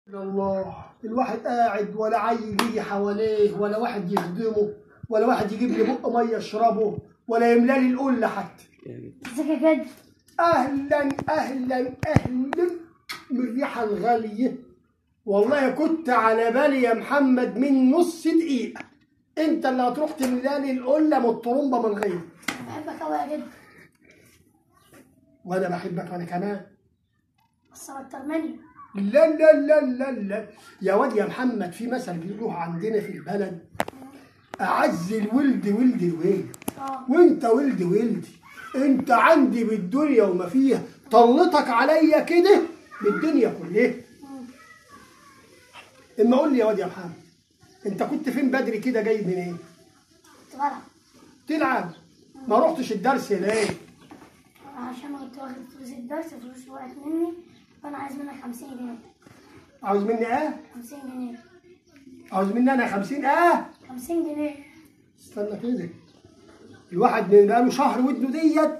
الله الواحد قاعد ولا عيل يجي حواليه ولا واحد يخدمه ولا واحد يجيب لي بق ميه يشربه ولا يملى لي القله حتى ازيك يا جد اهلا اهلا اهلا من الريحه الغاليه والله كنت على بالي يا محمد من نص دقيقه انت اللي هتروح تملى لي القله من الطرمبه من غيري بحبك قوي يا جد وانا بحبك انا كمان بس اكتر مني لا لا لا لا لا يا واد يا محمد في مثل بيقولوه عندنا في البلد اعز الولد ولد الوالد اه وانت ولد ولدي انت عندي بالدنيا وما فيها طلتك عليا كده بالدنيا كلها اما قول لي يا واد يا محمد انت كنت فين بدري كده جاي منين كنت بلعب تلعب ما رحتش الدرس ليه عشان كنت واخد فلوس الدرس فلوس وقعت مني فانا عايز منك 50 جنيه عاوز مني ايه 50 جنيه عاوز مني انا خمسين اه 50 جنيه استنى كده الواحد من بقاله شهر ودنه ديت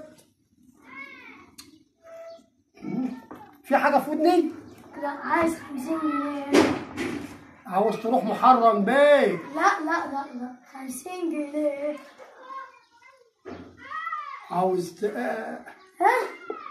في حاجه في ودني لا عايز 50 جنيه عاوز تروح محرم بيه لا لا لا لا 50 جنيه عاوز ت... آه. ها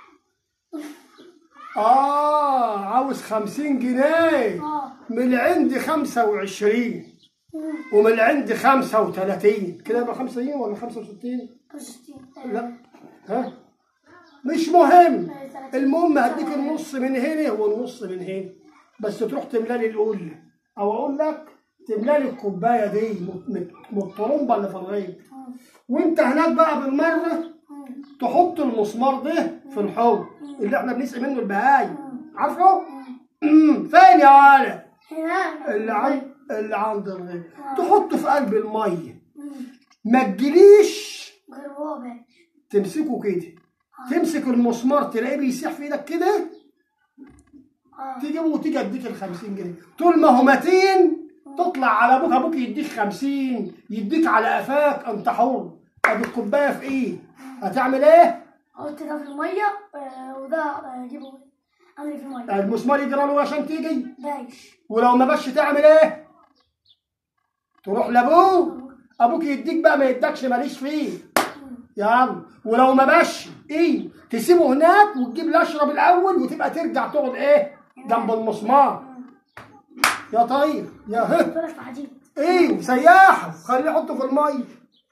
اه عاوز خمسين جنيه اه من اللي عندي خمسة وعشرين مم. ومن اللي عندي خمسة وتلاتين كده يبقى خمسة ولا خمسة وستين 65 لا ها مش مهم المهم هديك النص من هنا والنص من هنا بس تروح تملى لي القله او اقول لك تملى لي الكوبايه دي من- من من الطرمبه اللي في الغيط وانت هناك بقى بالمره تحط المسمار ده في الحوض اللي احنا بنسقي منه البهايم عارفه؟ أمم، فين يا ولد؟ هناك اللي عند اللي عند الغيط تحطه في قلب الميه ما تجيليش غير ربع تمسكه كده تمسك المسمار تلاقيه بيسيح في ايدك كده اه تجيبه وتيجي اديك ال 50 جنيه طول ما هو متين تطلع على ابوك ابوك يديك 50 يديك على قفاك انت حر ادي الكوبايه في ايه هتعمل ايه حط ده في الميه آه، وده آه، جيبه اعمل في الميه المسمار يجرى له عشان تيجي بايش ولو ما باش تعمل ايه تروح لابوك ابوك يديك بقى ما يدكش ماليش فيه يلا ولو ما باش ايه تسيبه هناك وتجيب الاشرب الاول وتبقى ترجع تقعد ايه جنب المسمار يا طيب يا هه طلع في حديد ايه سياحه خليه يحطه في الميه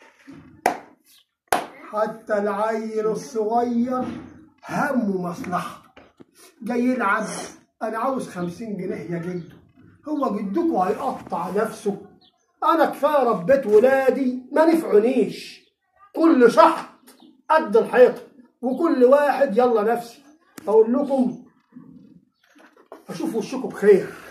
حتى العيل الصغير همه مصلحته جاي يلعب انا عاوز خمسين جنيه يا جدو هو جدكوا هيقطع نفسه انا كفايه ربيت ولادي ما نفعونيش كل شحط قد الحيطه وكل واحد يلا نفسي اقول لكم اشوف وشكم بخير